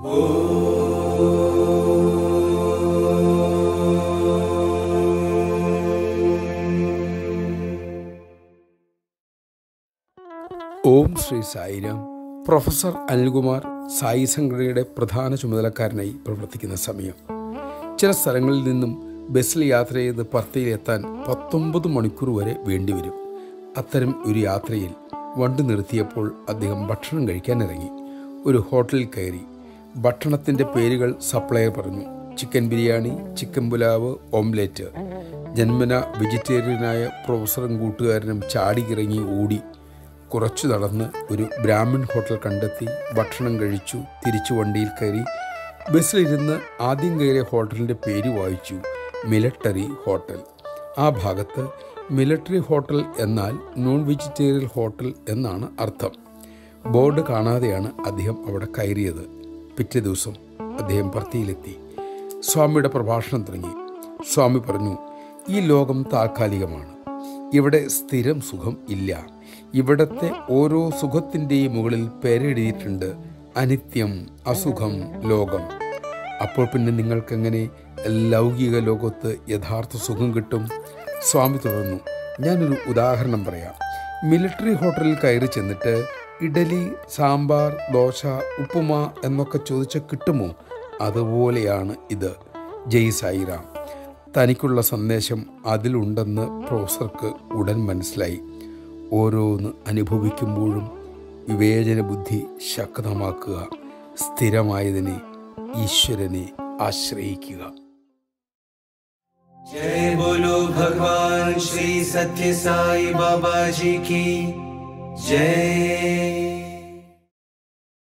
ഓം Shri Sairam professor Anilkumar Sai സംഘടനയുടെ പ്രധാന ചുമതലക്കാരനായി പ്രവർത്തിക്കുന്ന സമയം ചില സ്ഥലങ്ങളിൽ നിന്നും ബസ്സിൽ യാത്ര ചെയ്ത് പർത്തയിലെത്താൻ പത്തൊമ്പത് മണിക്കൂർ വരെ വേണ്ടിവരും അത്തരം ഒരു യാത്രയിൽ വണ്ടി നിർത്തിയപ്പോൾ അദ്ദേഹം ഭക്ഷണം കഴിക്കാൻ ഇറങ്ങി ഒരു ഹോട്ടലിൽ കയറി ഭക്ഷണത്തിൻ്റെ പേരുകൾ സപ്ലയർ പറഞ്ഞു chicken biryani chicken pulao omelette ജന്മന വെജിറ്റേറിയനായ പ്രൊഫസറും കൂട്ടുകാരനും ചാടിയിറങ്ങി ഓടി കുറച്ചു നടന്ന് ഒരു ബ്രാഹ്മിൺ ഹോട്ടൽ കണ്ടെത്തി ഭക്ഷണം കഴിച്ചു തിരിച്ചു വണ്ടിയിൽ കയറി ബസ്സിലിരുന്ന് ആദ്യം കയറിയ ഹോട്ടലിൻ്റെ പേര് വായിച്ചു മിലിട്ടറി ഹോട്ടൽ ആ ഭാഗത്ത് മിലിട്ടറി ഹോട്ടൽ എന്നാൽ നോൺ വെജിറ്റേറിയൻ ഹോട്ടൽ എന്നാണ് അർത്ഥം ബോർഡ് കാണാതെയാണ് അദ്ദേഹം അവിടെ കയറിയത് പിറ്റേ ദിവസം അദ്ദേഹം പർത്തിയിലെത്തി സ്വാമിയുടെ പ്രഭാഷണം തുടങ്ങി സ്വാമി പറഞ്ഞു ഈ ലോകം താൽക്കാലികമാണ് ഇവിടെ സ്ഥിരം സുഖം ഇല്ല ഇവിടത്തെ ഓരോ സുഖത്തിൻ്റെയും മുകളിൽ പേരെഴുതിയിട്ടുണ്ട് അനിത്യം അസുഖം ലോകം അപ്പോൾ പിന്നെ നിങ്ങൾക്കെങ്ങനെ ലൗകിക ലോകത്ത് യഥാർത്ഥ സുഖം കിട്ടും സ്വാമി തുടർന്നു ഞാനൊരു ഉദാഹരണം പറയാം മിലിറ്ററി ഹോട്ടലിൽ കയറി ചെന്നിട്ട് ഇഡലി സാമ്പാർ ദോശ ഉപ്പുമ എന്നൊക്കെ ചോദിച്ചാൽ കിട്ടുമോ അതുപോലെയാണ് ഇത് ജയ് സായിറാം തനിക്കുള്ള സന്ദേശം അതിലുണ്ടെന്ന് പ്രൊഫസർക്ക് ഉടൻ മനസ്സിലായി ഓരോന്ന് അനുഭവിക്കുമ്പോഴും വിവേചന ബുദ്ധി ശക്തമാക്കുക സ്ഥിരമായതിനെ ഈശ്വരനെ ആശ്രയിക്കുക जय बोलो भगवान श्री सत्य साई बाबा जी की जय